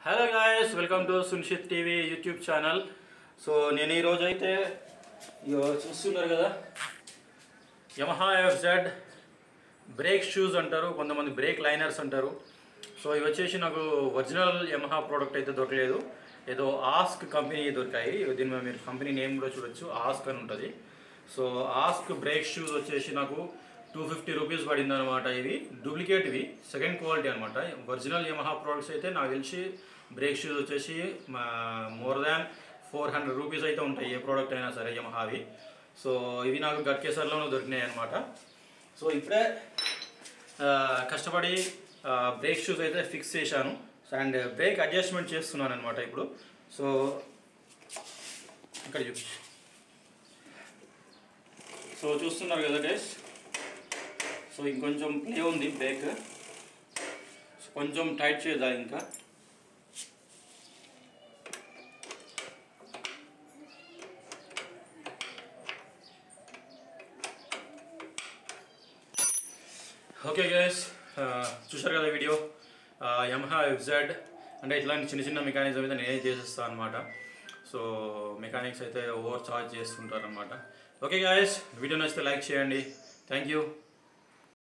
hello guys welcome to Sunshith TV YouTube channel so నేను ఈరోజు అయితే ఇగో చూస్తున్నారు కదా యమహా ఎఫ్జెడ్ బ్రేక్ షూస్ అంటారు కొంతమంది బ్రేక్ లైనర్స్ అంటారు సో ఇవి వచ్చేసి నాకు ఒరిజినల్ యమహా ప్రోడక్ట్ అయితే దొరకలేదు ఏదో ఆస్క్ కంపెనీ దొరికాయి దీని మీద మీరు కంపెనీ నేమ్ కూడా చూడొచ్చు ఆస్క్ అని ఉంటుంది సో ఆస్క్ బ్రేక్ షూస్ వచ్చేసి నాకు టూ ఫిఫ్టీ రూపీస్ పడింది అనమాట ఇవి డూప్లికేట్ ఇవి సెకండ్ క్వాలిటీ అనమాట ఒరిజినల్ యమహా ప్రోడక్ట్స్ అయితే నాకు తెలిసి బ్రేక్ షూస్ వచ్చేసి more than four hundred rupees అయితే ఉంటాయి ఏ ప్రోడక్ట్ అయినా సరే యమహావి సో ఇవి నాకు గట్కేసర్లోనే దొరికినాయి అనమాట సో ఇప్పుడే ఆ, కష్టపడి బ్రేక్ షూస్ అయితే ఫిక్స్ చేశాను అండ్ బ్రేక్ అడ్జస్ట్మెంట్ చేస్తున్నాను అనమాట ఇప్పుడు సో ఇక్కడ చూపి సో చూస్తున్నారు కదా గైస్ సో ఇంకొంచెం ప్లే ఉంది బ్రేక్ సో కొంచెం టైట్ చేద్దాం ఇంకా ఓకే గైస్ చూశారు కదా వీడియో యమహా ఎఫ్జెడ్ అంటే ఇట్లాంటి చిన్న చిన్న మెకానిజం అయితే నేనే చేసేస్తాను అనమాట సో మెకానిక్స్ అయితే ఓవర్ చార్జ్ చేస్తుంటారు అనమాట ఓకే గాయస్ వీడియో నచ్చితే లైక్ చేయండి థ్యాంక్ యూ